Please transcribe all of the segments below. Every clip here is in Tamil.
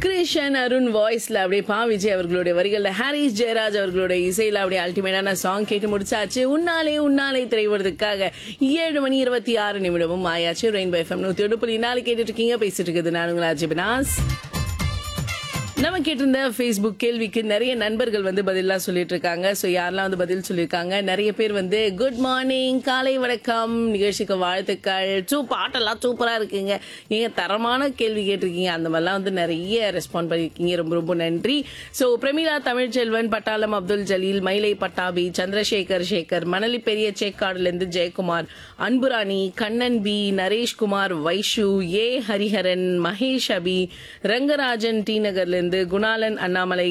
கிருஷன் அருண் வாய்ஸ்ல அப்படியே பா விஜய் அவர்களுடைய வரிகள்ல ஹாரிஸ் ஜெயராஜ் அவர்களுடைய இசையில அப்படியே அல்டிமேட்டான சாங் கேட்டு முடிச்சாச்சு உன்னாலே உன்னாலே திரைவரதுக்காக ஏழு மணி இருபத்தி ஆறு நிமிடமும் ஆயாச்சு ரெயின்போ எஃப்எம் நூத்தி ஒன்று புள்ளி நாலு கேட்டுட்டு இருக்கீங்க பேசிட்டு இருக்குது நான் உங்களா ஜிபினாஸ் நம்ம கேட்டிருந்த ஃபேஸ்புக் கேள்விக்கு நிறைய நண்பர்கள் வந்து பதிலாம் சொல்லிட்டு இருக்காங்க ஸோ யாரெல்லாம் வந்து பதில் சொல்லியிருக்காங்க நிறைய பேர் வந்து குட் மார்னிங் காலை வணக்கம் நிகழ்ச்சிக்கு வாழ்த்துக்கள் சூ பாட்டெல்லாம் சூப்பராக இருக்குங்க நீங்க தரமான கேள்வி கேட்டிருக்கீங்க அந்த மாதிரிலாம் வந்து நிறைய ரெஸ்பாண்ட் பண்ணியிருக்கீங்க ரொம்ப ரொம்ப நன்றி ஸோ பிரமிளா தமிழ்ச்செல்வன் பட்டாளம் அப்துல் ஜலீல் மயிலை பட்டாபி சந்திரசேகர் சேகர் மணலி பெரிய சேக்காடுலேருந்து Jayakumar Anburani Kannan P Nareshkumar Vaishu A Hariharan Mahesh Abi Rangarajan T நகர்லேருந்து குணாலன் அண்ணாமலை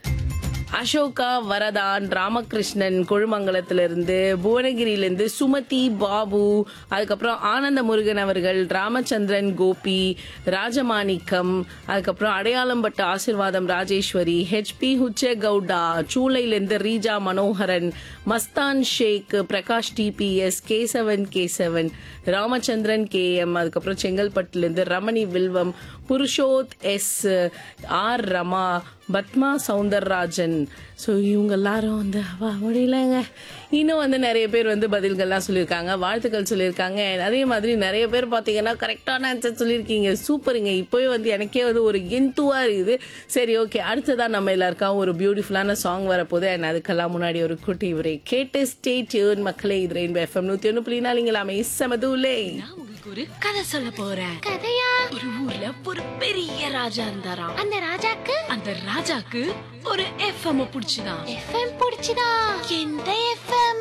அசோகா வரதான் ராமகிருஷ்ணன் கொழுமங்கலத்திலிருந்து புவனகிரியிலிருந்து சுமதி பாபு அதுக்கப்புறம் ஆனந்த முருகன் அவர்கள் ராமச்சந்திரன் கோபி ராஜமாணிக்கம் அதுக்கப்புறம் அடையாளம்பட்டு ஆசிர்வாதம் ராஜேஸ்வரி ஹெச்பி ஹுச்சே கவுடா சூளையிலிருந்து Reeja Manoharan Mastan Sheikh Prakash TPS Kesavan Kesavan Ramachandran K M அதுக்கப்புறம் செங்கல்பட்டுலேருந்து Ramani Vilvam Purushoth S R Rama Padma Soundararajan so இவங்க எல்லாரும் வந்து வா முடியலங்க இன்னும் வந்து நிறைய பேர் வந்து பதில்கள்லாம் சொல்லியிருக்காங்க வாழ்த்துக்கள் சொல்லியிருக்காங்க அதே மாதிரி நிறைய பேர் பார்த்தீங்கன்னா கரெக்டான ஆன்சர் சொல்லியிருக்கீங்க சூப்பருங்க இப்போவே வந்து எனக்கே வந்து ஒரு எந்துவா இருக்குது சரி ஓகே அடுத்ததான் நம்ம எல்லாருக்கும் ஒரு பியூட்டிஃபுல்லான சாங் வரப்போகுது அண்ட் அதுக்கெல்லாம் முன்னாடி ஒரு குட்டி உரை கேட்டு ஸ்டே டியூன் மக்களே இது ரெயின்போ எஃப்எம் நூற்றி ஒன்று புள்ளி நாளிங்களாமே செமதூலே நான் உங்களுக்கு ஒரு கதை சொல்ல போறேன் கதையா ஒரு ஊர்ல ஒரு பெரிய ராஜா இருந்தாராம் அந்த ராஜாக்கு அந்த ராஜாக்கு ஒரு எஃப்எம் புடிச்சுதான் எஃப்எம் பிடிச்சதா எந்த எஃப்எம்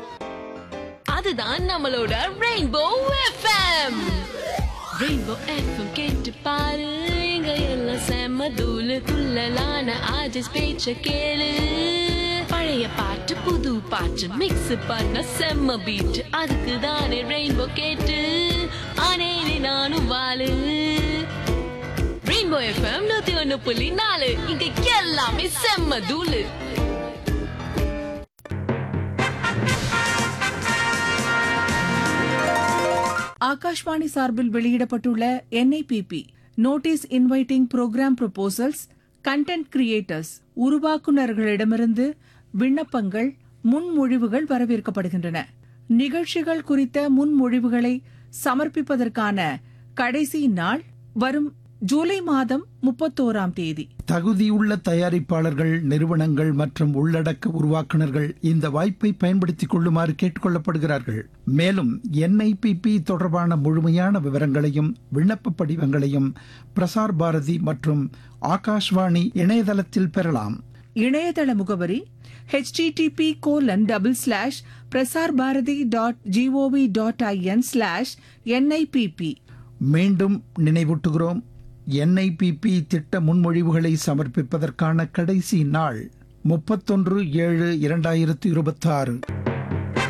அதுதான் நம்மளோட ரெயின்போ எஃப்எம் ரெயின்போ எஃப்எம் கேட்டு பாரு எங்க எல்லாம் செம்ம தூளு துள்ளலான ஆஜஸ் பேச்ச கேளு பழைய பாட்டு புது பாட்டு மிக்ஸ் பண்ண செம்ம பீட் அதுக்கு தானே ரெயின்போ கேட்டு ஆனேனே நானும் வாழு ரெயின்போ எஃப்எம் நூத்தி ஒண்ணு புள்ளி நாலு இங்க எல்லாமே செம்ம தூளு ஆகாஷ்வாணி சார்பில் வெளியிடப்பட்டுள்ள NIPP notice inviting programme proposals content creators உருவாக்குநர்களிடமிருந்து விண்ணப்பங்கள் முன்மொழிவுகள் வரவேற்கப்படுகின்றன நிகழ்ச்சிகள் குறித்த முன்மொழிவுகளை சமர்ப்பிப்பதற்கான கடைசி நாள் வரும் ஜூலை மாதம் முப்பத்தோராம் தேதி தகுதியுள்ள தயாரிப்பாளர்கள் நிறுவனங்கள் மற்றும் உள்ளடக்க உருவாக்குனர்கள் இந்த வாய்ப்பை பயன்படுத்திக் கொள்ளுமாறு கேட்டுக்கொள்ளப்படுகிறார்கள் மேலும் என்ஐபிபி தொடர்பான முழுமையான விவரங்களையும் விண்ணப்ப படிவங்களையும் பிரசார் பாரதி மற்றும் ஆகாஷ்வாணி இணையதளத்தில் பெறலாம் இணையதள முகவரி http colon double slash Prasar Bharati dot GOV dot IN slash NIPP மீண்டும் நினைவூட்டுகிறோம் என்ஐபிபி திட்ட முன்மொழிவுகளை சமர்ப்பிப்பதற்கான கடைசி நாள் முப்பத்தொன்று ஏழு இரண்டாயிரத்து இருபத்தாறு